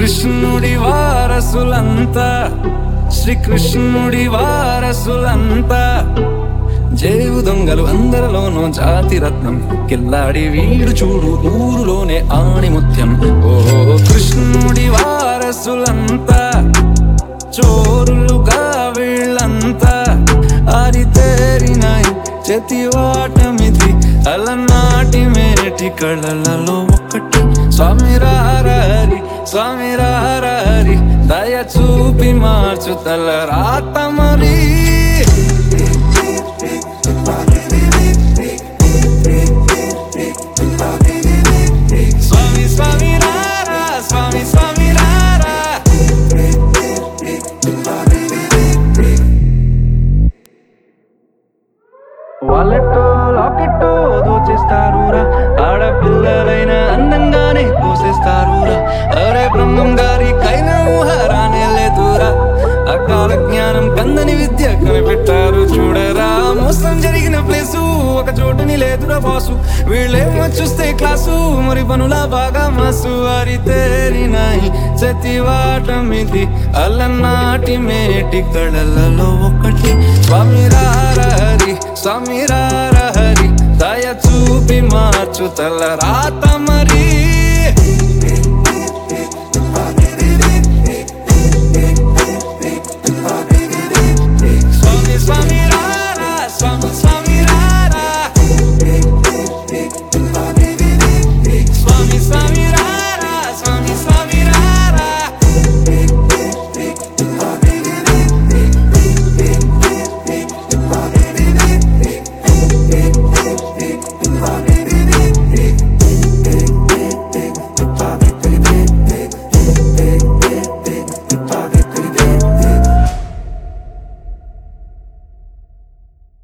కృష్ణుడి వారసులంతా శ్రీకృష్ణుడి వారసులంతా జేవు దొంగలు అందరిలోనూ జాతి రత్నం కిల్లాడి వీడు చూడు ఊరులోనే ఆణిముత్యం ఓ కృష్ణుడి వారసులంతా చోరులుగా వీళ్ళంతా ఆరితేరినాయి చతివాటమిది అలనాటి మేటి కళలలో ఒకటి స్వామి రారారి స్వామి రారారి దయ చూపి మార్చు తల రాత మరి స్వామి స్వామి రారా స్వామి స్వామి రారా వాళ్ళెట్టో లాకెట్టో దోచేస్తారురా ఆడపిల్లలైన అందంగానే పోసేస్తారురా అరే బ్రహ్మం గారి కైన ఊహరానే లేదురా అకాల జ్ఞానం కందని విద్య కనిపెట్టారు చూడరా మోసం జరిగిన ప్లేసు ఒక చోటుని లేదురా బాసు వీళ్ళేమో చూస్తే క్లాసు మరి పనుల బాగా మాసు వారి తేరినాయి చతివాటమిది అల్లనాటి మేటి కళలలో ఒకటి స్వామి రారహరి స్వామి రారహరి దయ చూపి మార్చు తల రాత మరి